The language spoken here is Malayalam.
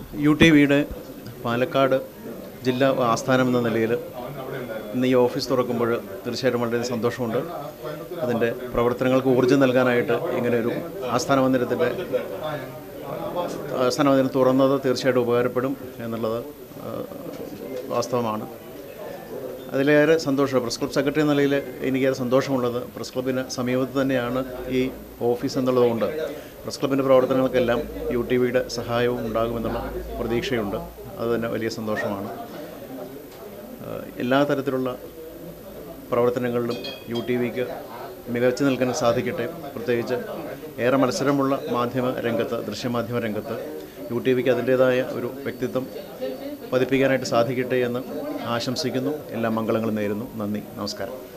യു ടി വിയുടെ പാലക്കാട് ജില്ലാ ആസ്ഥാനം എന്ന നിലയിൽ ഇന്ന് ഈ ഓഫീസ് തുറക്കുമ്പോൾ തീർച്ചയായിട്ടും വളരെ സന്തോഷമുണ്ട് അതിൻ്റെ പ്രവർത്തനങ്ങൾക്ക് ഊർജ്ജം നൽകാനായിട്ട് ഇങ്ങനെ ഒരു ആസ്ഥാന മന്ദിരത്തിൻ്റെ ആസ്ഥാന മന്ദിരം തുറന്നത് തീർച്ചയായിട്ടും ഉപകാരപ്പെടും എന്നുള്ളത് ആ, വാസ്തവമാണ് അതിലേറെ സന്തോഷം പ്രസ് ക്ലബ് സെക്രട്ടറി എന്ന നിലയിൽ എനിക്കേറെ സന്തോഷമുള്ളത് പ്രസ് ക്ലബിന് സമീപത്ത് തന്നെയാണ് ഈ ഓഫീസ് എന്നുള്ളതുകൊണ്ട് പ്രസ് ക്ലബിൻ്റെ പ്രവർത്തനങ്ങൾക്കെല്ലാം യു ടി വിയുടെ സഹായവും ഉണ്ടാകുമെന്നുള്ള പ്രതീക്ഷയുണ്ട് അത് തന്നെ വലിയ സന്തോഷമാണ് ഏഹ് എല്ലാ തരത്തിലുള്ള പ്രവർത്തനങ്ങളിലും യു ടി വിക്ക് മികച്ചു നിൽക്കാൻ സാധിക്കട്ടെ പ്രത്യേകിച്ച് ഏറെ മത്സരമുള്ള മാധ്യമ രംഗത്ത് ദൃശ്യമാധ്യമ രംഗത്ത് യു ടി വിക്ക് അതിൻ്റേതായ ഒരു വ്യക്തിത്വം പതിപ്പിക്കാനായിട്ട് സാധിക്കട്ടെ എന്ന് ആശംസിക്കുന്നു എല്ലാ മംഗളങ്ങളും നേരുന്നു നന്ദി നമസ്കാരം